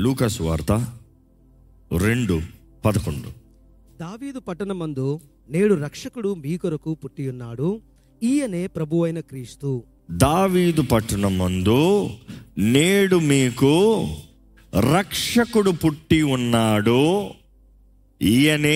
లూకాసు వార్త రెండు పదకొండు దావీదు పట్టణమందు నేడు రక్షకుడు మీ కొరకు పుట్టియున్నాడు ఈయనే ప్రభు అయిన క్రీస్తు దావీదు పట్టణం మందు నేడు మీకు రక్షకుడు పుట్టి ఉన్నాడు ఈయనే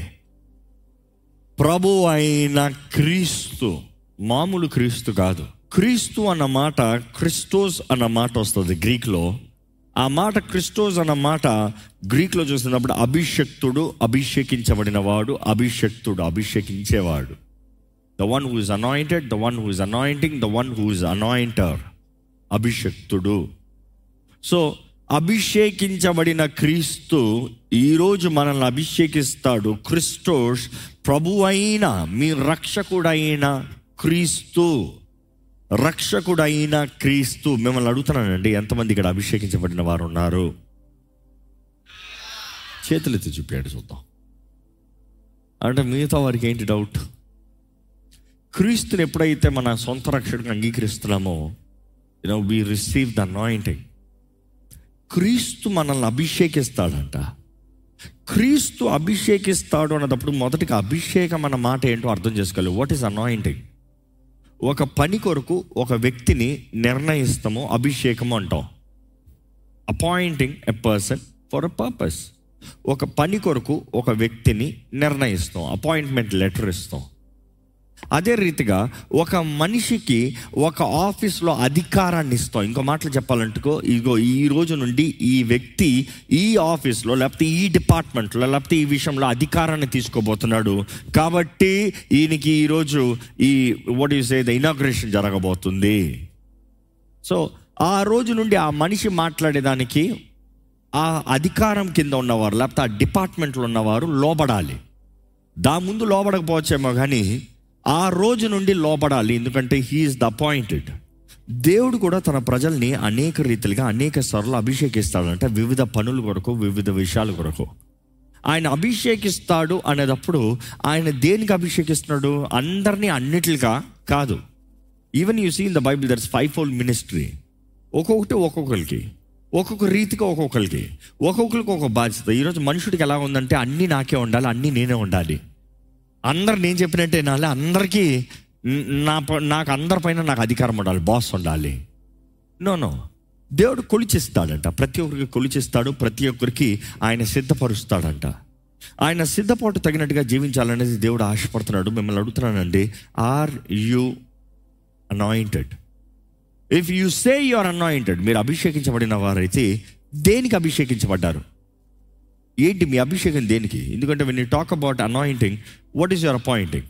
ప్రభు అయిన క్రీస్తు మామూలు క్రీస్తు కాదు క్రీస్తు అన్న మాట క్రిస్టోస్ అన్న మాట వస్తుంది గ్రీక్లో ఆ మాట క్రిస్టోస్ అన్న మాట గ్రీక్లో చూసినప్పుడు అభిషక్తుడు అభిషేకించబడిన వాడు అభిషక్తుడు అభిషేకించేవాడు the one who is anointed the one who is anointing the one who is anointer అభిషక్తుడు సో అభిషేకించబడిన క్రీస్తు ఈరోజు మనల్ని అభిషేకిస్తాడు క్రిస్టోస్ ప్రభు అయిన మీ రక్షకుడైన క్రీస్తు రక్షకుడైన క్రీస్తు మిమ్మల్ని అడుగుతున్నానండి ఎంతమంది ఇక్కడ అభిషేకించబడిన వారు ఉన్నారు చేతులెత్తి చూపాడు చూద్దాం అంటే మిగతా వారికి ఏంటి డౌట్ క్రీస్తుని ఎప్పుడైతే మన సొంత రక్షకుడిని అంగీకరిస్తున్నామో you know we receive the anointing Kreestu మనల్ని అభిషేకిస్తాడంట క్రీస్తు అభిషేకిస్తాడు అన్నప్పుడు మొదటిగా అభిషేకం అన్న మాట ఏంటో అర్థం చేసుకోవాలి వాట్ ఈస్ అనాయింటింగ్ ఒక పని కొరకు ఒక వ్యక్తిని నిర్ణయిస్తాము అభిషేకము అంటాం appointing a person for a purpose ఒక పని కొరకు ఒక వ్యక్తిని నిర్ణయిస్తాం అపాయింట్మెంట్ లెటర్ ఇస్తాం అదే రీతిగా ఒక మనిషికి ఒక ఆఫీస్లో అధికారాన్ని ఇస్తాం ఇంకో మాటలు చెప్పాలంటుకో ఇగో ఈ రోజు నుండి ఈ వ్యక్తి ఈ ఆఫీస్లో లేకపోతే ఈ డిపార్ట్మెంట్లో లేకపోతే ఈ విషయంలో అధికారాన్ని తీసుకోబోతున్నాడు కాబట్టి ఈయనకి ఈరోజు ఈ వాట్ ఈస్ ద ఇనాగ్రేషన్ జరగబోతుంది సో ఆ రోజు నుండి ఆ మనిషి మాట్లాడేదానికి ఆ అధికారం కింద ఉన్నవారు లేకపోతే ఆ డిపార్ట్మెంట్లో ఉన్నవారు లోబడాలి దా ముందు లోబడకపోవచ్చేమో కానీ ఆ రోజు నుండి లోపడాలి ఎందుకంటే హీఈస్ ద అపాయింటెడ్ దేవుడు కూడా తన ప్రజల్ని అనేక రీతిలుగా అనేక సార్లు అభిషేకిస్తాడంటే వివిధ పనుల కొరకు వివిధ విషయాల కొరకు ఆయన అభిషేకిస్తాడు అనేటప్పుడు ఆయన దేనికి అభిషేకిస్తున్నాడు అందరినీ అన్నిటిగా కాదు even you see in the Bible there's five fold ministry ఒక్కొక్కటి ఒక్కొక్కరికి ఒక్కొక్క రీతిగా ఒక్కొక్కరికి ఒక్కొక్కరికి ఒక బాధ్యత ఈరోజు మనుషుడికి ఎలా ఉందంటే అన్నీ నాకే ఉండాలి అన్నీ నేనే ఉండాలి అందరు నేను చెప్పినట్టే వినాలి అందరికీ న- నా ప- నాకు అందరిపైన నాకు అధికారం ఉండాలి బాస్ ఉండాలి నో నో దేవుడు కొలిచిస్తాడంట ప్రతి ఒక్కరికి కొలిచిస్తాడు ప్రతి ఒక్కరికి ఆయన సిద్ధపరుస్తాడంట ఆయన సిద్ధపాటు తగినట్టుగా జీవించాలనేది దేవుడు ఆశపడుతున్నాడు మిమ్మల్ని అడుగుతున్నానండి are you anointed if you say you are anointed మీరు అభిషేకించబడిన వారైతే దేనికి అభిషేకించబడ్డారు ఏంటి మీ అభిషేకం దేనికి ఎందుకంటే when you talk about anointing what is your appointing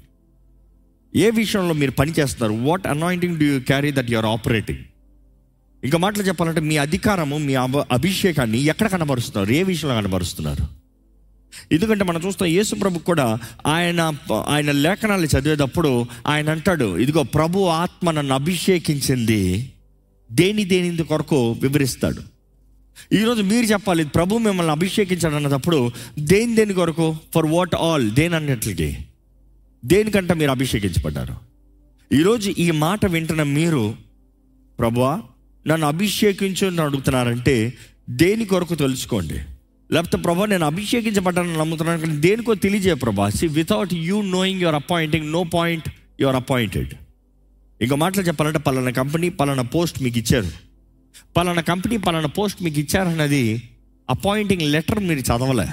ఏ విషయంలో మీరు పని చేస్తున్నారు what anointing do you carry that your operating ఇంకా మాటలు చెప్పాలంటే మీ అధికారము మీ అభ అభిషేకాన్ని ఎక్కడ కనబరుస్తున్నారు ఏ విషయంలో కనబరుస్తున్నారు ఎందుకంటే మనం చూస్తాం యేసు ప్రభు కూడా ఆయన ఆయన లేఖనాలు చదివేటప్పుడు ఆయన అంటాడు ఇదిగో ప్రభు ఆత్మ నన్ను అభిషేకించింది దేని దేని కొరకు వివరిస్తాడు ఈరోజు మీరు చెప్పాలి ప్రభు మిమ్మల్ని అభిషేకించాడు అన్నప్పుడు దేని దేని కొరకు ఫర్ వాట్ ఆల్ దేని అన్నట్లకి దేనికంటే మీరు అభిషేకించబడ్డారు ఈరోజు ఈ మాట వింటున్న మీరు ప్రభువా నన్ను అభిషేకించు అని అడుగుతున్నారంటే దేని కొరకు తెలుసుకోండి లేకపోతే ప్రభా నేను అభిషేకించబడ్డానని నమ్ముతున్నాను కానీ దేనికో తెలియజే ప్రభా సి without you knowing your appointing no point your appointed ఇంకో మాటలు చెప్పాలంటే పలానా కంపెనీ పలానా పోస్ట్ మీకు ఇచ్చారు పలానా కంపెనీ పలానా పోస్ట్ మీకు ఇచ్చారన్నది అపాయింటింగ్ లెటర్ మీరు చదవలే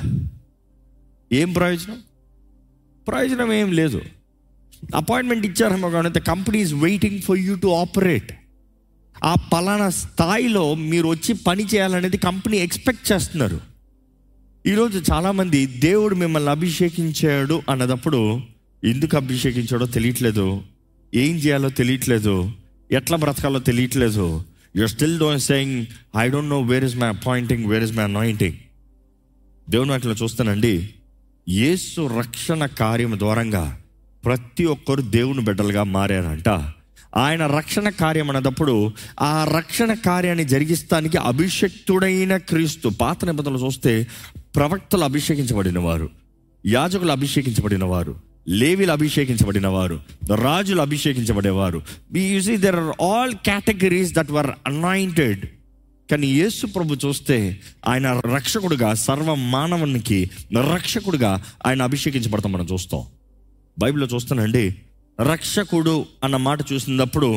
ఏం ప్రయోజనం ప్రయోజనం ఏం లేదు అపాయింట్మెంట్ ఇచ్చారేమో కానీ the company is waiting for you to operate ఆ పలానా స్థాయిలో మీరు వచ్చి పని చేయాలనేది కంపెనీ ఎక్స్పెక్ట్ చేస్తున్నారు ఈరోజు చాలామంది దేవుడు మిమ్మల్ని అభిషేకించాడు అన్నదప్పుడు ఎందుకు అభిషేకించాడో తెలియట్లేదు ఏం చేయాలో తెలియట్లేదు ఎట్లా బ్రతకాలో తెలియట్లేదు you're still don't saying I don't know where is my appointing where is my anointing దేవుని వాటిలో చూస్తానండి యేసు రక్షణ కార్యం ద్వారంగా ప్రతి ఒక్కరు దేవుని బిడ్డలుగా మారారంట ఆయన రక్షణ కార్యం అన్నప్పుడు ఆ రక్షణ కార్యాన్ని జరిగిస్తానికి అభిషక్తుడైన క్రీస్తు పాత నిబంధనలు చూస్తే ప్రవక్తలు అభిషేకించబడిన వారు యాజకులు అభిషేకించబడిన వారు లేవిలు అభిషేకించబడిన వారు రాజులు అభిషేకించబడేవారు you see there are all categories that were anointed కానీ యేసు ప్రభు చూస్తే ఆయన రక్షకుడుగా సర్వ మానవునికి రక్షకుడుగా ఆయన అభిషేకించబడతాం మనం చూస్తాం బైబిల్లో చూస్తానండి రక్షకుడు అన్న మాట చూసినప్పుడు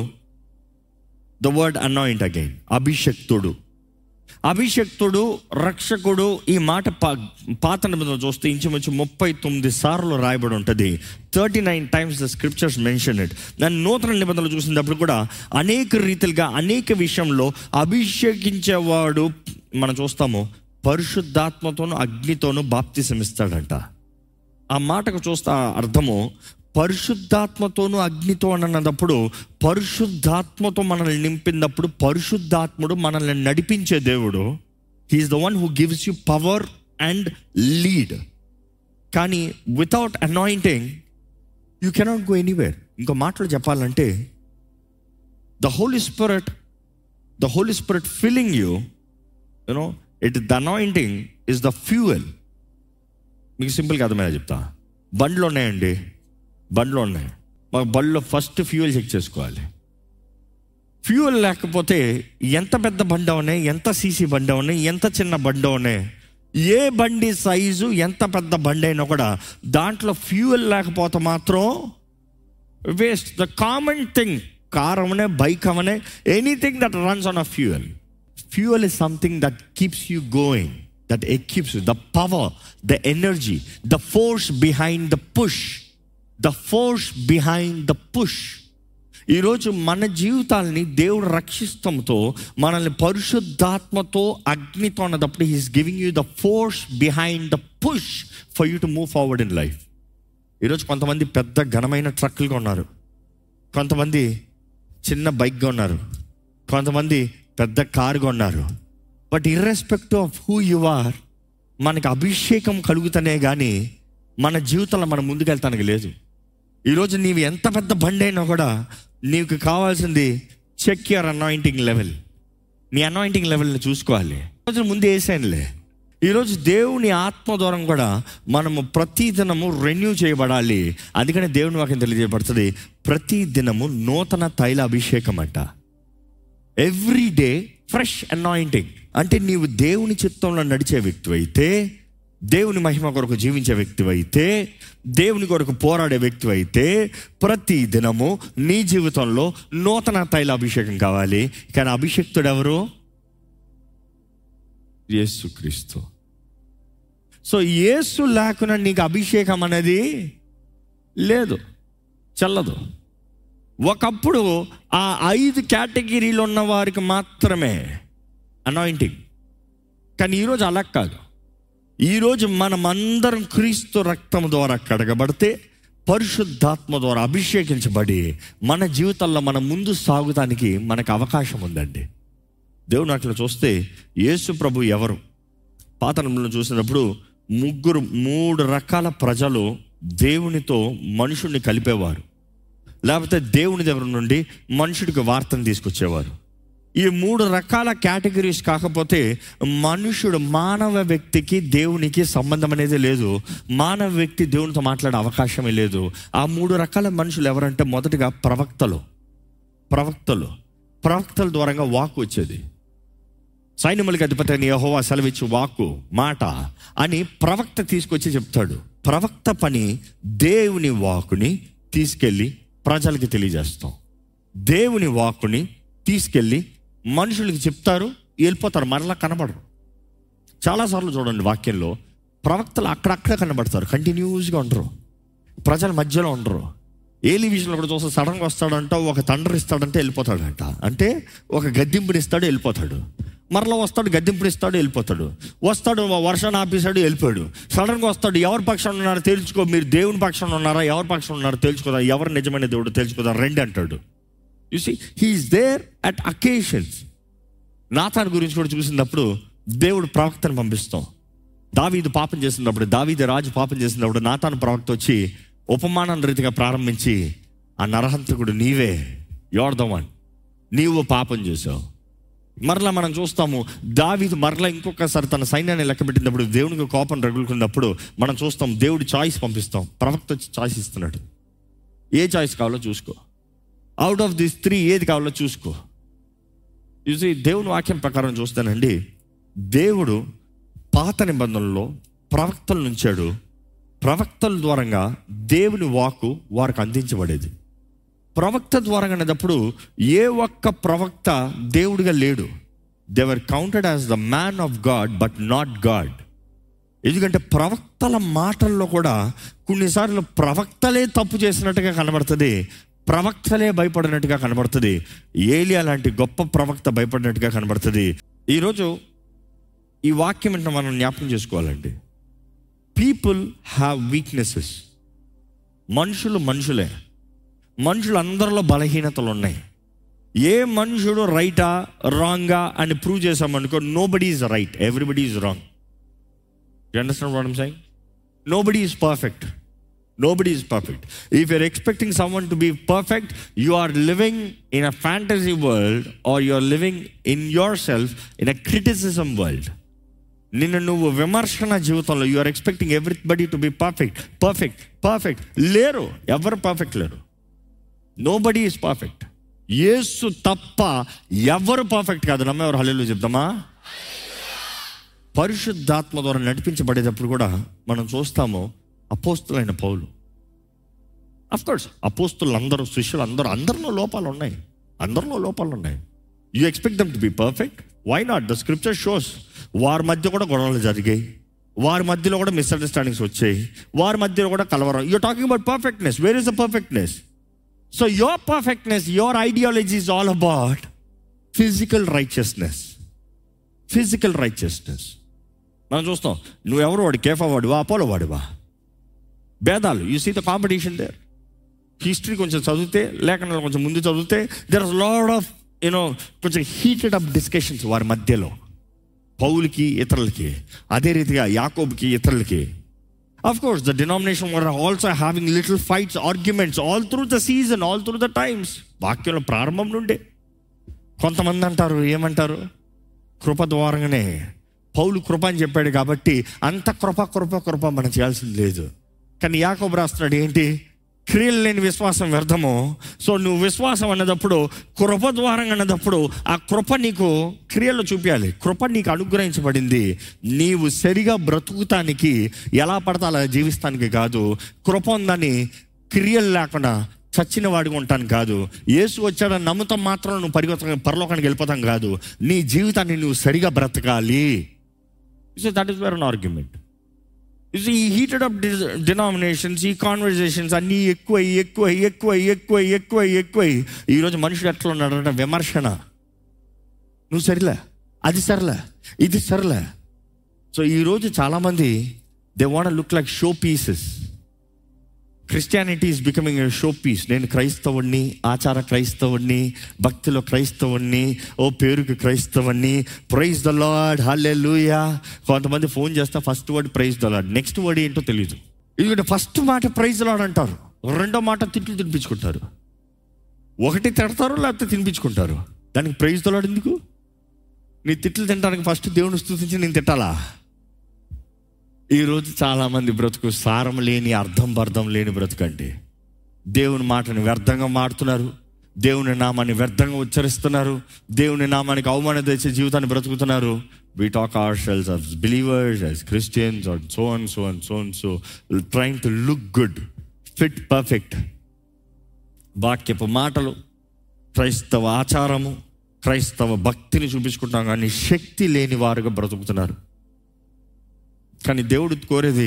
ద వర్డ్ అనాయింట్ అగైన్ అభిషక్తుడు అభిషక్తుడు రక్షకుడు ఈ మాట పా పాత నిబంధన చూస్తే ఇంచుమించు ముప్పై తొమ్మిది సార్లు రాయబడి ఉంటుంది thirty nine times the scriptures mention it దాన్ని నూతన నిబంధనలు చూసినప్పుడు కూడా అనేక రీతిలుగా అనేక విషయంలో అభిషేకించేవాడు మనం చూస్తాము పరిశుద్ధాత్మతోను అగ్నితోను బాప్తిసం ఇస్తాడంట ఆ మాటకు చూస్తే అర్థము పరిశుద్ధాత్మతోను అగ్నితో అని అన్నప్పుడు పరిశుద్ధాత్మతో మనల్ని నింపినప్పుడు పరిశుద్ధాత్ముడు మనల్ని నడిపించే దేవుడు he's the one who gives you power and lead కానీ without anointing you cannot go anywhere ఇంకో మాటలు చెప్పాలంటే the Holy Spirit the Holy Spirit feeling you you know it the anointing is the fuel మీకు సింపుల్గా అర్థమయ్యా చెప్తా బండ్లు ఉన్నాయండి బండ్లు ఉన్నాయి మాకు బండ్లో ఫస్ట్ ఫ్యూయల్ చెక్ చేసుకోవాలి ఫ్యూయల్ లేకపోతే ఎంత పెద్ద బండ ఉన్నాయి ఎంత సీసీ బండ ఉన్నాయి ఎంత చిన్న బండ ఉన్నాయి ఏ బండి సైజు ఎంత పెద్ద బండి అయినా కూడా దాంట్లో ఫ్యూయల్ లేకపోతే మాత్రం waste the common thing car అవనే బైక్ అవనే anything that runs on a fuel fuel is something that keeps you going that equips the power the energy the force behind the push the force behind the push ఈరోజు మన జీవితాల్ని దేవుడు రక్షిస్తంతో మనల్ని పరిశుద్ధాత్మతో అగ్నితో అన్నదప్పుడు he's giving you the force behind the push for you to move forward in life ఈరోజు కొంతమంది పెద్ద ఘనమైన ట్రక్కులుగా ఉన్నారు కొంతమంది చిన్న బైక్గా ఉన్నారు కొంతమంది పెద్ద కారుగా ఉన్నారు but irrespective of who you are మనకి అభిషేకం కలుగుతనే కానీ మన జీవితంలో మనం ముందుకెళ్తానికి లేదు ఈరోజు నీవు ఎంత పెద్ద బండి అయినా కూడా నీకు కావాల్సింది చెక్ యువర్ అనాయింటింగ్ లెవెల్ నీ అనాయింటింగ్ లెవెల్ని చూసుకోవాలి రోజు ముందు వేసానులే ఈరోజు దేవుని ఆత్మ ద్వారా కూడా మనము ప్రతి దినము రెన్యూ చేయబడాలి అందుకనే దేవుని వాక్యం తెలియజేయబడుతుంది ప్రతి దినము నూతన తైల అభిషేకం అంట ఎవ్రీ డే ఫ్రెష్ అనాయింటింగ్ అంటే నీవు దేవుని చిత్తంలో నడిచే వ్యక్తి అయితే దేవుని మహిమ కొరకు జీవించే వ్యక్తి అయితే దేవుని కొరకు పోరాడే వ్యక్తి అయితే ప్రతి దినము నీ జీవితంలో నూతన తైల అభిషేకం కావాలి కానీ అభిషేక్తుడు ఎవరు యేసుక్రీస్తు సో యేసు లేకుండా నీకు అభిషేకం అనేది లేదు చల్లదు ఒకప్పుడు ఆ ఐదు కేటగిరీలు ఉన్న వారికి మాత్రమే అనాయింటింగ్ కానీ ఈరోజు అలా కాదు ఈరోజు మనమందరం క్రీస్తు రక్తం ద్వారా కడగబడితే పరిశుద్ధాత్మ ద్వారా అభిషేకించబడి మన జీవితంలో మనం ముందు సాగుతానికి మనకు అవకాశం ఉందండి దేవుని అట్లా చూస్తే యేసు ప్రభు ఎవరు పాతనంలో చూసినప్పుడు ముగ్గురు మూడు రకాల ప్రజలు దేవునితో మనుషుల్ని కలిపేవారు లేకపోతే దేవుని దగ్గర నుండి మనుషుడికి వార్తను తీసుకొచ్చేవారు ఈ మూడు రకాల కేటగిరీస్ కాకపోతే మనుషుడు మానవ వ్యక్తికి దేవునికి సంబంధం అనేది లేదు మానవ వ్యక్తి దేవునితో మాట్లాడే అవకాశమే లేదు ఆ మూడు రకాల మనుషులు ఎవరంటే మొదటిగా ప్రవక్తలు ప్రవక్తలు ప్రవక్తల ద్వారంగా వాక్ వచ్చేది సైన్యములకి అధిపతి అని యహోవా సెలవిచ్చు వాక్కు మాట అని ప్రవక్త తీసుకొచ్చి చెప్తాడు ప్రవక్త పని దేవుని వాకుని తీసుకెళ్ళి ప్రజలకి తెలియజేస్తాం దేవుని వాక్కుని తీసుకెళ్ళి మనుషులకి చెప్తారు వెళ్ళిపోతారు మరలా కనబడరు చాలాసార్లు చూడండి వాక్యంలో ప్రవక్తలు అక్కడక్కడ కనబడతారు కంటిన్యూస్గా ఉండరు ప్రజల మధ్యలో ఉండరు ఏలి విషయంలో కూడా చూస్తే సడన్గా వస్తాడంట ఒక తండ్రి ఇస్తాడంటే వెళ్ళిపోతాడంట అంటే ఒక గద్దింపుని ఇస్తాడు వెళ్ళిపోతాడు మరలా వస్తాడు గద్దింపుని ఇస్తాడు వెళ్ళిపోతాడు వస్తాడు వర్షాన్ని ఆపేశాడు వెళ్ళిపోయాడు సడన్గా వస్తాడు ఎవరి పక్షాన ఉన్నారో తేల్చుకో మీరు దేవుని పక్షాన ఉన్నారా ఎవరి పక్షాన ఉన్నారో తెలుసుకోదా ఎవరు నిజమైన దేవుడు తెలుసుకోదా రెండు అంటాడు you see he's there at occasions Nathan గురించి కూడా చూసినప్పుడు దేవుడు ప్రవక్తను పంపిస్తాం దావీదు పాపం చేసినప్పుడు దావీదు రాజు పాపం చేసినప్పుడు నాతాను ప్రవక్త వచ్చి ఉపమానం రీతిగా ప్రారంభించి ఆ నరహంతకుడు నీవే యోర్దవన్ నీవు పాపం చేసావు మరలా మనం చూస్తాము దావీదు మరలా ఇంకొకసారి తన సైన్యాన్ని లెక్క పెట్టినప్పుడు దేవునికి కోపం రగులుకున్నప్పుడు మనం చూస్తాం దేవుడు చాయిస్ పంపిస్తాం ప్రవక్త వచ్చి చాయిస్ ఇస్తున్నాడు ఏ చాయిస్ కావాలో చూసుకో అవుట్ ఆఫ్ దిస్ త్రీ ఏది కావాలో చూసుకో చూసి దేవుని వాక్యం ప్రకారం చూస్తానండి దేవుడు పాత నిబంధనలో ప్రవక్తలు నుంచాడు ప్రవక్తల ద్వారంగా దేవుని వాక్కు వారికి అందించబడేది ప్రవక్త ద్వారా అనేటప్పుడు ఏ ఒక్క ప్రవక్త దేవుడిగా లేడు they were counted as the man of God but not God ఎందుకంటే ప్రవక్తల మాటల్లో కూడా కొన్నిసార్లు ప్రవక్తలే తప్పు చేసినట్టుగా కనబడుతుంది ప్రవక్తలే భయపడినట్టుగా కనబడుతుంది ఏలియా లాంటి గొప్ప ప్రవక్త భయపడినట్టుగా కనబడుతుంది ఈరోజు ఈ వాక్యం అంటే మనం జ్ఞాపకం చేసుకోవాలండి పీపుల్ హ్యావ్ వీక్నెసెస్ మనుషులు మనుషులే మనుషులు అందరిలో బలహీనతలు ఉన్నాయి ఏ మనుషుడు రైటా రాంగా అని ప్రూవ్ చేసామనుకో nobody is right everybody is wrong you understand what I'm saying nobody is perfect nobody is perfect if you're expecting someone to be perfect you are living in a fantasy world or you are living in yourself in a criticism world నిన్ను నువ్వు విమర్శన జీవితంలో you are expecting everybody to be perfect perfect perfect లేరు ఎవరు perfect లేరు no nobody is perfect Yesu తప్ప ఎవరు perfect కాదు నమ్మెవరు హల్లెలు చెప్తామా పరిశుద్ధాత్మ ద్వారా నడిపించబడేటప్పుడు కూడా మనం చూస్తాము అపోస్తులైన పౌలు కోర్స్ అపోస్తులు అందరూ శిష్యులు అందరూ అందరిలో లోపాలు ఉన్నాయి అందరిలో లోపాలు ఉన్నాయి you expect them to be perfect why not the scripture shows వారి మధ్య కూడా గొడవలు జరిగాయి వారి మధ్యలో కూడా మిస్అండర్స్టాండింగ్స్ వచ్చాయి వారి మధ్యలో కూడా కలవరం you talking about perfectness where is the perfectness so your perfectness your ideology is all about physical righteousness physical righteousness మనం చూస్తాం నువ్వెవరు వాడు కేఫా వాడివా అపోలో వాడివా భేదాలు you see the competition there history కొంచెం చదివితే లేఖనాలు కొంచెం ముందు చదివితే there is lot of you know కొంచెం హీటెడ్ అప్ డిస్కషన్స్ వారి మధ్యలో పౌలకి ఇతరులకి అదే రీతిగా యాకోబ్కి ఇతరులకి of course the denomination were also having little fights arguments all through the season all through the times వాక్యంలో ప్రారంభం నుండే కొంతమంది అంటారు ఏమంటారు కృప ద్వారంగానే పౌలు కృప అని చెప్పాడు కాబట్టి అంత కృప కృప కృప మనం చేయాల్సింది లేదు కానీ యాకోబు రాస్తున్నాడు ఏంటి క్రియలు లేని విశ్వాసం వ్యర్థము సో నువ్వు విశ్వాసం అన్నదప్పుడు కృప ద్వారంగా అన్నదప్పుడు ఆ కృప నీకు క్రియల్లో చూపించాలి కృప నీకు అనుగ్రహించబడింది నీవు సరిగా బ్రతుకుతానికి ఎలా పడతా అలా జీవిస్తానికి కాదు కృప ఉందని క్రియలు లేకుండా చచ్చిన వాడిగా ఉంటాను కాదు యేసు వచ్చాడని నమ్ముతాం మాత్రం నువ్వు పరిగెత్త పరలోకానికి వెళ్ళిపోతాం కాదు నీ జీవితాన్ని నువ్వు సరిగా బ్రతకాలి so that is where an argument is ఈ హీటెడ్ అప్ డినామినేషన్స్ ఈ కాన్వర్జేషన్స్ అన్నీ ఎక్కువ ఎక్కువ ఎక్కువ ఎక్కువ ఎక్కువ ఎక్కువ ఈరోజు మనుషుడు ఎట్లా ఉన్నాడంటే విమర్శన నువ్వు సరిలే అది సరిలే ఇది సరిలే సో ఈరోజు చాలామంది they want look like show pieces Christianity is becoming a show piece నేను క్రైస్తవుణ్ణి ఆచార క్రైస్తవుణ్ణి భక్తిలో క్రైస్తవుణ్ణి ఓ పేరుకి క్రైస్తవుణ్ణి praise the Lord hallelujah కొంతమంది ఫోన్ చేస్తే first word praise the Lord next word ఏంటో తెలియదు ఎందుకంటే ఫస్ట్ మాట ప్రైజ్ లాడ్ అంటారు రెండో మాట తిట్లు తినిపించుకుంటారు ఒకటి తిడతారు లేకపోతే తినిపించుకుంటారు దానికి ప్రైజ్ ద లాడ్ ఎందుకు నీ తిట్లు తినడానికి ఫస్ట్ దేవుని స్థుతించి నేను తిట్టాలా ఈరోజు చాలామంది బ్రతుకు సారం లేని అర్థం బర్థం లేని బ్రతుకండి దేవుని మాటని వ్యర్థంగా మాడుతున్నారు దేవుని నామాన్ని వ్యర్థంగా ఉచ్చరిస్తున్నారు దేవుని నామానికి అవమానం తెచ్చే జీవితాన్ని బ్రతుకుతున్నారు we talk ourselves of believers as Christians are so and so and so and so trying to look good fit perfect వాక్యపు మాటలు క్రైస్తవ ఆచారము క్రైస్తవ భక్తిని చూపించుకుంటాం కానీ శక్తి లేని వారుగా బ్రతుకుతున్నారు కానీ దేవుడు కోరేది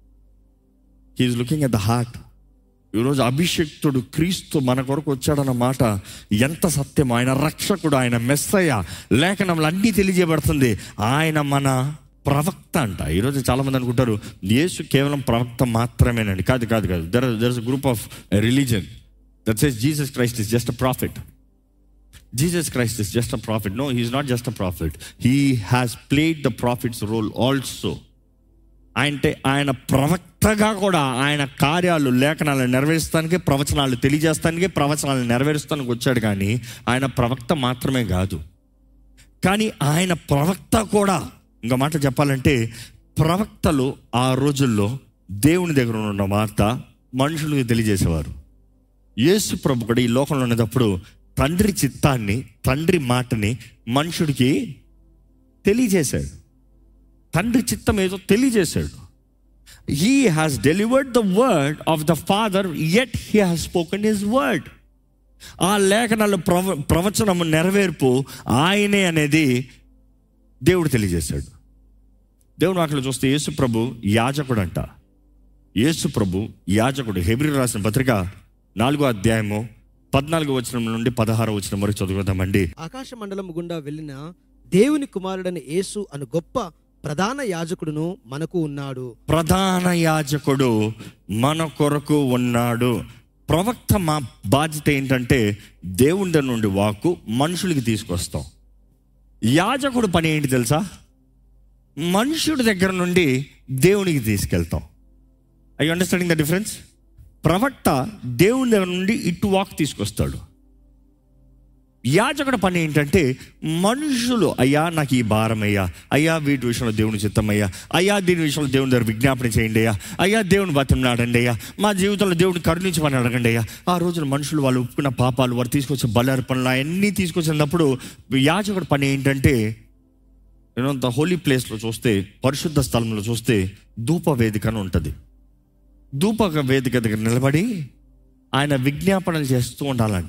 he's looking at the heart ఈరోజు అభిషక్తుడు క్రీస్తు మన కొరకు వచ్చాడన్న మాట ఎంత సత్యం ఆయన రక్షకుడు ఆయన మెస్సయ్య లేఖనంలో అన్నీ తెలియజేయబడుతుంది ఆయన మన ప్రవక్త అంట ఈరోజు చాలామంది అనుకుంటారు యేసు కేవలం ప్రవక్త మాత్రమేనండి కాదు కాదు కాదు there there is group of religion that says Jesus Christ is just a prophet Jesus Christ is just a prophet no he's not just a prophet he has played the prophets role also అంటే ఆయన ప్రవక్తగా కూడా ఆయన కార్యాలు లేఖనాలను నెరవేరుస్తానికి ప్రవచనాలు తెలియజేస్తానికి ప్రవచనాలు నెరవేరుస్తానికి వచ్చాడు కానీ ఆయన ప్రవక్త మాత్రమే కాదు కానీ ఆయన ప్రవక్త కూడా ఇంకో మాట చెప్పాలంటే ప్రవక్తలు ఆ రోజుల్లో దేవుని దగ్గర ఉన్న వార్త మనుషులకు తెలియజేసేవారు యేసు ప్రభు కూడా ఈ లోకంలో ఉన్నప్పుడు తండ్రి చిత్తాన్ని తండ్రి మాటని మనుషుడికి తెలియజేశాడు తండ్రి చిత్తం ఏదో తెలియజేశాడు he has delivered the word of the father yet he has spoken his word ఆ లేఖనాలు ప్రవ ప్రవచనము నెరవేర్పు ఆయనే అనేది దేవుడు తెలియజేశాడు దేవుడు అక్కడ చూస్తే యేసు ప్రభు యాజకుడు అంట యేసు ప్రభు యాజకుడు హెబ్రి రాసిన పత్రిక నాలుగో అధ్యాయము పద్నాలుగో వచనం నుండి పదహారో వచనం వరకు చదువుదామండి ఆకాశ మండలం గుండా వెళ్ళిన దేవుని కుమారుడని యేసు అను గొప్ప ప్రధాన యాజకుడును మనకు ఉన్నాడు ప్రధాన యాజకుడు మన కొరకు ఉన్నాడు ప్రవక్త మా బాధ్యత ఏంటంటే దేవుడి నుండి వాక్కు మనుషులకి తీసుకొస్తాం యాజకుడు పని ఏంటి తెలుసా మనుషుడి దగ్గర నుండి దేవునికి తీసుకెళ్తాం ఐ అండర్స్టాండింగ్ ద డిఫరెన్స్ ప్రవక్త దేవుని దగ్గర నుండి ఇటు వాక్ తీసుకొస్తాడు యాజకుడి పని ఏంటంటే మనుషులు అయ్యా నాకు ఈ భారం అయ్యా అయ్యా వీటి విషయంలో దేవుని చిత్తం అయ్యా అయ్యా దీని విషయంలో దేవుని దగ్గర విజ్ఞాపన చేయండి అయ్యా అయ్యా దేవుని బతంలాడండి అయ్యా మా జీవితంలో దేవుని కరుణించమని అడగండి అయ్యా ఆ రోజున మనుషులు వాళ్ళు ఒప్పుకున్న పాపాలు వారు తీసుకొచ్చే బలార్పణలు అవన్నీ తీసుకొచ్చినప్పుడు యాజకుడి పని ఏంటంటే నేను ద హోలీ ప్లేస్లో చూస్తే పరిశుద్ధ స్థలంలో చూస్తే ధూప వేదిక అని ఉంటుంది ధూప వేదిక దగ్గర నిలబడి ఆయన విజ్ఞాపనలు చేస్తూ ఉండాలంట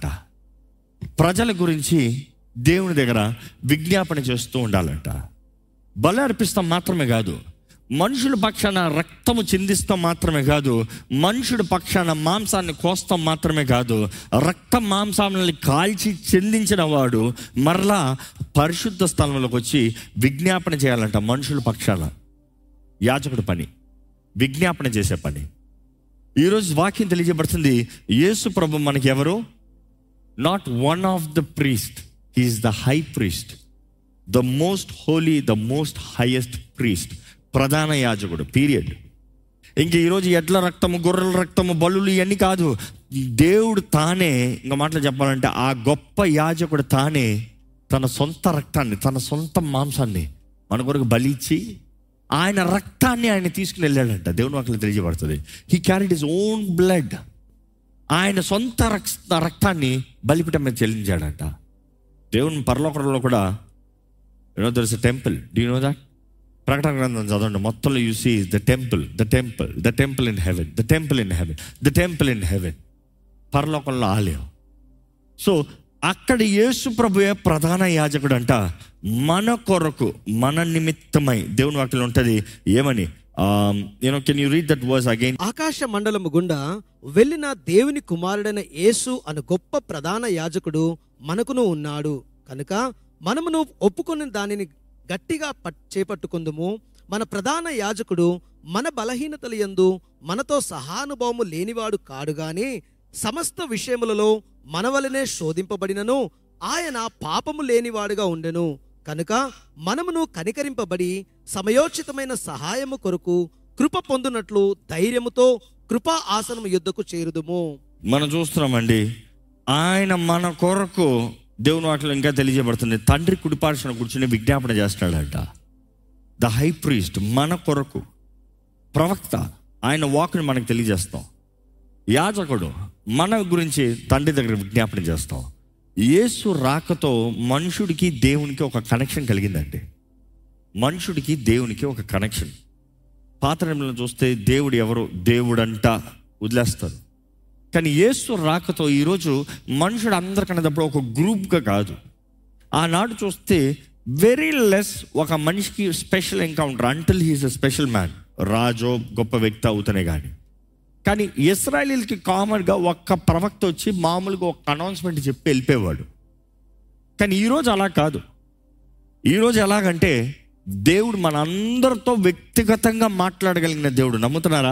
ప్రజల గురించి దేవుని దగ్గర విజ్ఞాపన చేస్తూ ఉండాలంట బలి అర్పిస్తాం మాత్రమే కాదు మనుషుల పక్షాన రక్తము చిందిస్తాం మాత్రమే కాదు మనుషుడి పక్షాన మాంసాన్ని కోస్తాం మాత్రమే కాదు రక్త మాంసాలని కాల్చి చెందించిన వాడు మరలా పరిశుద్ధ స్థలంలోకి వచ్చి విజ్ఞాపన చేయాలంట మనుషుల పక్షాన యాజకుడి పని విజ్ఞాపన చేసే పని ఈరోజు వాక్యం తెలియజేయబడుతుంది యేసు ప్రభు మనకి ఎవరు not one of the priest he's the high priest the most holy the most highest priest ప్రధాన యాజకుడు పీరియడ్ ఇంక ఈరోజు ఎడ్ల రక్తము గొర్రెల రక్తము బలులు ఇవన్నీ కాదు దేవుడు తానే ఇంకా మాటలు చెప్పాలంటే ఆ గొప్ప యాజకుడు తానే తన సొంత రక్తాన్ని తన సొంత మాంసాన్ని మన కొరకు బలిచ్చి ఆయన రక్తాన్ని ఆయన తీసుకుని వెళ్ళాడంట దేవుని వాక్యం తెలియజేయబడుతుంది he carried his own blood ఆయన సొంత రక్త రక్తాన్ని బలిపిట మీద చెల్లించాడంట దేవుని పరలోకంలో కూడా you know there is a temple do know that ప్రకటన గ్రంథం చదవండి మొత్తంలో you see the temple the temple the temple in heaven the temple in heaven the temple in heaven పరలోకంలో ఆలయం సో అక్కడ యేసు ప్రభుయే ప్రధాన యాజకుడు అంట మన కొరకు మన నిమిత్తమై దేవుని వాక్యం ఉంటుంది ఏమని you know can you read that verse again ఆకాశ మండలము గుండా వెళ్ళిన దేవుని కుమారుడైన యేసు అను గొప్ప ప్రధాన యాజకుడు మనకును ఉన్నాడు కనుక మనమును ఒప్పుకొని దానిని గట్టిగా పట్ చేపట్టుకుందుము మన ప్రధాన యాజకుడు మన బలహీనతల యందు మనతో సహానుభవము లేనివాడు కాడు గాని సమస్త విషయములలో మన వలనే శోధింపబడినను ఆయన పాపము లేనివాడుగా ఉండెను కనుక మనమును కనికరింపబడి సమయోచితమైన సహాయము కొరకు కృప పొందునట్లు ధైర్యముతో కృపా ఆసనము యుద్ధకు చేరుదుము మనం చూస్తున్నామండి ఆయన మన కొరకు దేవుని వాటిలో ఇంకా తెలియజేయబడుతుంది తండ్రి కుడిపార్శ్వన కూర్చుని విజ్ఞాపన చేస్తున్నాడంట ద హై ప్రీస్ట్ మన కొరకు ప్రవక్త ఆయన వాక్ని మనకు తెలియజేస్తాం యాజకుడు మన గురించి తండ్రి దగ్గర విజ్ఞాపన చేస్తాం యేసు రాకతో మనుషుడికి దేవునికి ఒక కనెక్షన్ కలిగిందండి మనుషుడికి దేవునికి ఒక కనెక్షన్ పాత నిబంధనలు చూస్తే దేవుడు ఎవరు దేవుడంట వదిలేస్తారు కానీ యేసు రాకతో ఈరోజు మనుషుడు అందరికనేటప్పుడు ఒక గ్రూప్గా కాదు ఆనాడు చూస్తే వెరీ లెస్ ఒక మనిషికి special encounter until he's a special man రాజో గొప్ప వ్యక్తి అవుతనే కానీ కానీ ఇస్రాయలీలకి కామన్గా ఒక్క ప్రవక్త వచ్చి మామూలుగా ఒక అనౌన్స్మెంట్ చెప్పి వెళ్ళిపోయేవాడు కానీ ఈరోజు అలా కాదు ఈరోజు ఎలాగంటే దేవుడు మన అందరితో వ్యక్తిగతంగా మాట్లాడగలిగిన దేవుడు నమ్ముతున్నారా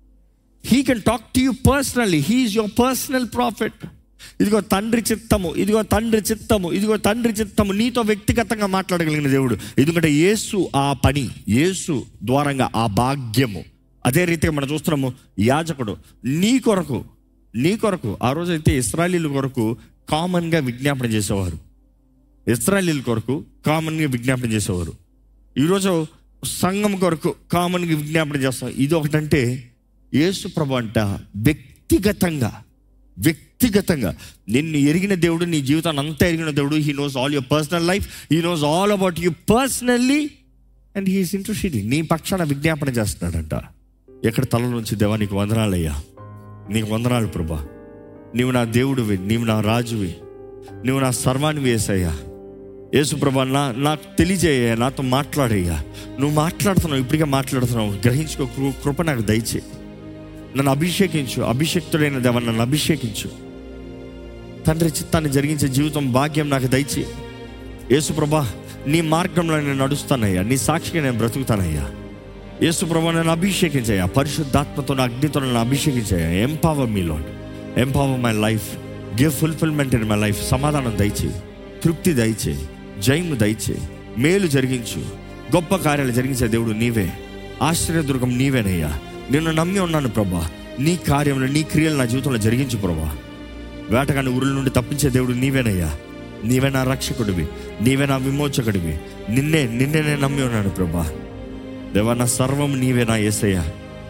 he can talk to you personally he's your personal prophet ఇదిగో తండ్రి చిత్తము ఇదిగో తండ్రి చిత్తము ఇదిగో తండ్రి చిత్తము నీతో వ్యక్తిగతంగా మాట్లాడగలిగిన దేవుడు ఎందుకంటే యేసు ఆ పని యేసు ద్వారంగా ఆ భాగ్యము అదే రీతిగా మనం చూస్తున్నాము యాజకుడు నీ కొరకు నీ కొరకు ఆ రోజైతే ఇస్రాయలీల కొరకు కామన్గా విజ్ఞాపన చేసేవారు ఇస్రాయలీల కొరకు కామన్గా విజ్ఞాపన చేసేవారు ఈరోజు సంఘం కొరకు కామన్గా విజ్ఞాపన చేస్తాం ఇది ఒకటంటే యేసు ప్రభు అంట వ్యక్తిగతంగా వ్యక్తి వ్యక్తిగతంగా నిన్ను ఎరిగిన దేవుడు నీ జీవితాన్ని అంతా ఎరిగిన దేవుడు he knows all your personal life he knows all about you personally and he's interested నీ పక్షాన విజ్ఞాపన చేస్తున్నాడంట ఎక్కడ తల నుంచి దేవా నీకు వందనాలయ్యా నీకు వందనాలు ప్రభా నీవు నా దేవుడివి నీవు నా రాజువి నువ్వు నా సర్వాన్ని వేసయ్యా యేసు ప్రభా నా నాకు తెలియజేయ నాతో మాట్లాడయ్యా నువ్వు మాట్లాడుతున్నావు ఇప్పటికే మాట్లాడుతున్నావు గ్రహించుకో కృ- కృప నాకు దయచే నన్ను అభిషేకించు అభిషేక్తుడైన దేవ నన్ను అభిషేకించు తండ్రి చిత్తాన్ని జరిగించే జీవితం భాగ్యం నాకు దయచే యేసు ప్రభా నీ మార్గంలో నేను నడుస్తానయ్యా నీ సాక్షిగా నేను బ్రతుకుతానయ్యా యేసు ప్రభా నన్ను అభిషేకించయ్యా పరిశుద్ధాత్మతో నా అగ్నితో నన్ను అభిషేకించయ్యా empower me lord empower my life give fulfilment in my life సమాధానం దయచే తృప్తి దయచే జయము దయచే మేలు జరిగించు గొప్ప కార్యాలు జరిగించే దేవుడు నీవే ఆశ్చర్యదుర్గం నీవేనయ్యా నిన్ను నమ్మి ఉన్నాను ప్రభా నీ కార్యంలో నీ క్రియలు నా జీవితంలో జరిగించు ప్రభా వేటగాని ఊరుల నుండి తప్పించే దేవుడు నీవేనయ్యా నీవే నా రక్షకుడివి నీవే నా విమోచకుడివి నిన్నే నిన్నే నేను నమ్మి ఉన్నాను ప్రభా దేవా నా సర్వం నీవే నా ఏసయ్యా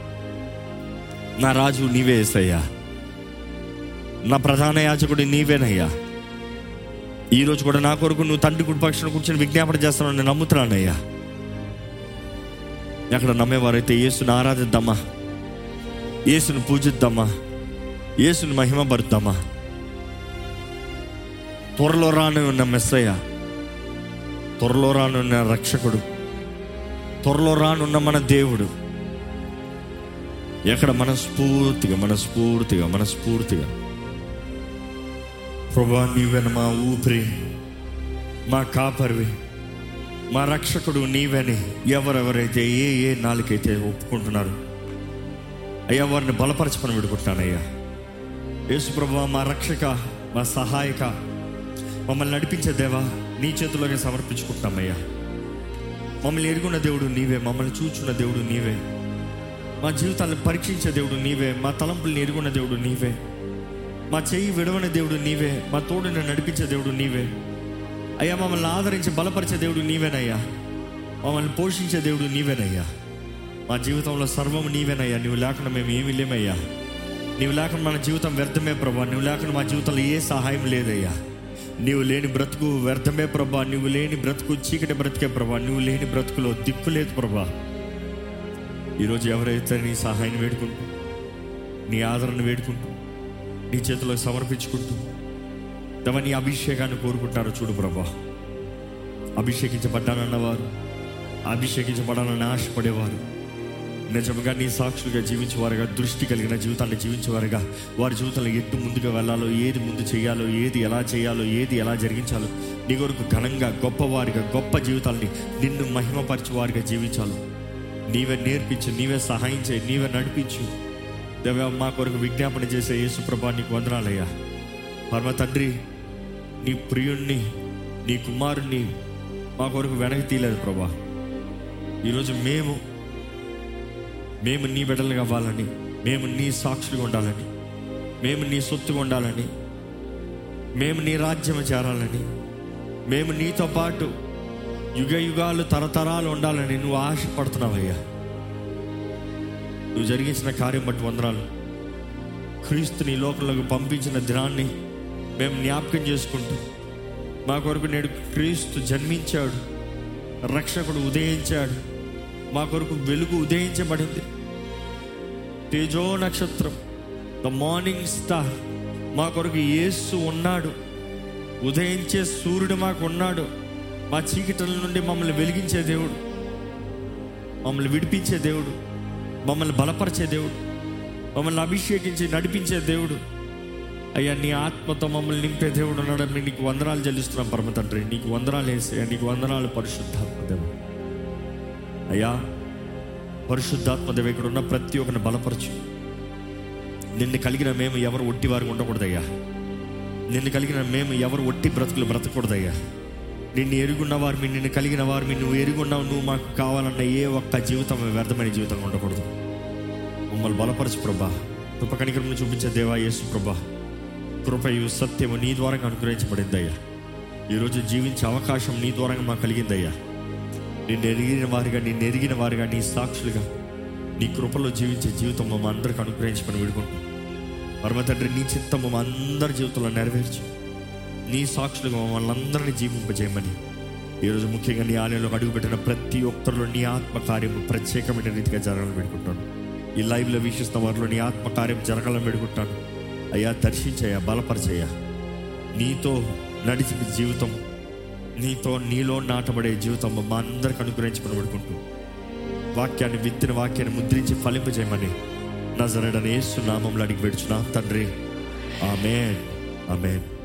నా రాజు నీవే ఏసయ్యా నా ప్రధాన యాజకుడు నీవేనయ్యా ఈ రోజు కూడా నా కొరకు నువ్వు తండ్రి కుడి పక్షాన కూర్చొని విజ్ఞాపన చేస్తాను నేను నమ్ముతున్నానయ్యా ఎక్కడ నమ్మేవారైతే యేసుని ఆరాధిద్దామా యేసుని పూజిద్దామా యేసుని మహిమపరుద్దామా త్వరలో రాను ఉన్న మెస్సయ్య త్వరలో రానున్న రక్షకుడు త్వరలో రానున్న మన దేవుడు ఎక్కడ మనస్ఫూర్తిగా మనస్ఫూర్తిగా మనస్ఫూర్తిగా ప్రభా నీవెన మా ఊపిరి మా కాపరివి మా రక్షకుడు నీవని ఎవరెవరైతే ఏ ఏ నాలుకైతే ఒప్పుకుంటున్నారు అయ్యా వారిని బలపరచమని విడుకుంటున్నానయ్యా యేసు ప్రభా మా రక్షక మా సహాయక మమ్మల్ని నడిపించే దేవా నీ చేతుల్లోనే సమర్పించుకుంటున్నామయ్యా మమ్మల్ని ఎరుగున్న దేవుడు నీవే మమ్మల్ని చూచున్న దేవుడు నీవే మా జీవితాలను పరీక్షించే దేవుడు నీవే మా తలంపుల్ని ఎరుగున్న దేవుడు నీవే మా చెయ్యి విడవని దేవుడు నీవే మా తోడుని నడిపించే దేవుడు నీవే అయ్యా మమ్మల్ని ఆదరించి బలపరిచే దేవుడు నీవేనయ్యా మమ్మల్ని పోషించే దేవుడు నీవేనయ్యా మా జీవితంలో సర్వం నీవేనయ్యా నువ్వు లేకుండా మేము ఏమీ లేమయ్యా నీవు లేకుండా మన జీవితం వ్యర్థమే ప్రభా నువ్వు లేకుండా మా జీవితంలో ఏ సహాయం లేదయ్యా నీవు లేని బ్రతుకు వ్యర్థమే ప్రభా నువ్వు లేని బ్రతుకు చీకటి బ్రతికే ప్రభా నువ్వు లేని బ్రతుకులో దిక్కు లేదు ప్రభా ఈరోజు ఎవరైతే నీ సహాయాన్ని వేడుకుంటూ నీ ఆదరణ వేడుకుంటూ నీ చేతిలో సమర్పించుకుంటూ తమ నీ అభిషేకాన్ని కోరుకుంటారో చూడు ప్రభా అభిషేకించబడ్డానన్నవారు అభిషేకించబడాలని ఆశపడేవారు నిజంగా నీ సాక్షులుగా జీవించేవారుగా దృష్టి కలిగిన జీవితాన్ని జీవించేవారుగా వారి జీవితంలో ఎటు ముందుగా వెళ్ళాలో ఏది ముందు చేయాలో ఏది ఎలా చేయాలో ఏది ఎలా జరిగించాలో నీ కొరకు ఘనంగా గొప్పవారిగా గొప్ప జీవితాల్ని నిన్ను మహిమపరిచే వారిగా జీవించాలి నీవే నేర్పించు నీవే సహాయం చేయి నీవే నడిపించు దేవ మా కొరకు విజ్ఞాపన చేసే యేసుప్రభా నీకు వందనాలయ్యా పరమ తండ్రి నీ ప్రియుణ్ణి నీ కుమారుణ్ణి మా కొరకు వెనక్కి తీయలేదు ప్రభా ఈరోజు మేము మేము నీ బిడ్డలు కావాలని మేము నీ సాక్షులుగా ఉండాలని మేము నీ సొత్తుగా ఉండాలని మేము నీ రాజ్యం చేరాలని మేము నీతో పాటు యుగ యుగాలు తరతరాలు ఉండాలని నువ్వు ఆశపడుతున్నావయ్యా నువ్వు జరిగించిన కార్యం బట్టి వందనాలు క్రీస్తుని ఈ లోకంలోకి పంపించిన దినాన్ని మేము జ్ఞాపకం చేసుకుంటూ మా కొరకు నేడు క్రీస్తు జన్మించాడు రక్షకుడు ఉదయించాడు మా కొరకు వెలుగు ఉదయించబడింది తేజో నక్షత్రం ద మార్నింగ్ స్టార్ మా కొరకు యేసు ఉన్నాడు ఉదయించే సూర్యుడు మాకు ఉన్నాడు మా చీకటిల నుండి మమ్మల్ని వెలిగించే దేవుడు మమ్మల్ని విడిపించే దేవుడు మమ్మల్ని బలపరిచే దేవుడు మమ్మల్ని అభిషేకించి నడిపించే దేవుడు అయ్యా నీ ఆత్మతో మమ్మల్ని నింపే దేవుడు ఉన్నాడని నీకు వందనాలు చెల్లిస్తున్నాం పరమ తండ్రి నీకు వందనాలు వేసే నీకు వందనాలు పరిశుద్ధాత్మ దేవ అయ్యా పరిశుద్ధాత్మ దేవ ఇక్కడ ఉన్న ప్రతి ఒక్కరిని బలపరచు నిన్ను కలిగిన మేము ఎవరు ఒట్టి వారికి ఉండకూడదయ్యా నిన్ను కలిగిన మేము ఎవరు ఒట్టి బ్రతుకులు బ్రతకూడదయ్యా నిన్ను ఎరుగున్న వారు మీ నిన్ను కలిగిన వారు మీ నువ్వు ఎరుగున్నావు నువ్వు మాకు కావాలన్న ఏ ఒక్క జీవితం వ్యర్థమైన జీవితం ఉండకూడదు మమ్మల్ని బలపరచు ప్రభా కృప కనికరం చూపించే దేవా యేసు ప్రభా కృపయు సత్యము నీ ద్వారా అనుగ్రహించబడిందయ్యా ఈరోజు జీవించే అవకాశం నీ ద్వారా మాకు కలిగిందయ్యా నిన్ను ఎరిగిన వారిగా నిన్ను ఎరిగిన వారిగా నీ సాక్షులుగా నీ కృపలో జీవించే జీవితం మమ్మ అందరికి అనుగ్రహించమని విడుకుంటాం పరమ తండ్రి నీ చిత్తము మా అందరి జీవితంలో నెరవేర్చు నీ సాక్షులుగా మమ్మల్ని అందరినీ జీవింపజేయమని ఈరోజు ముఖ్యంగా నీ ఆలయంలో అడుగుపెట్టిన ప్రతి ఒక్కరిలో నీ ఆత్మ కార్యము ప్రత్యేకమైన రీతిగా జరగాలని పెట్టుకుంటాను ఈ లైవ్లో వీక్షిస్తున్న వారిలో నీ ఆత్మ కార్యం జరగాలని పెట్టుకుంటాను అయ్యా దర్శించయ్యా బలపరచయ్యా నీతో నడిచిన జీవితం నీతో నీలో నాటబడే జీవితం మా అందరికి అనుగ్రహించుకుని పడుకుంటూ వాక్యాన్ని విత్తిన వాక్యాన్ని ముద్రించి ఫలింపజేయమని నజరడని యేసు నామంలో అడిగి పెడుచున్నా తండ్రి ఆమెన్ ఆమెన్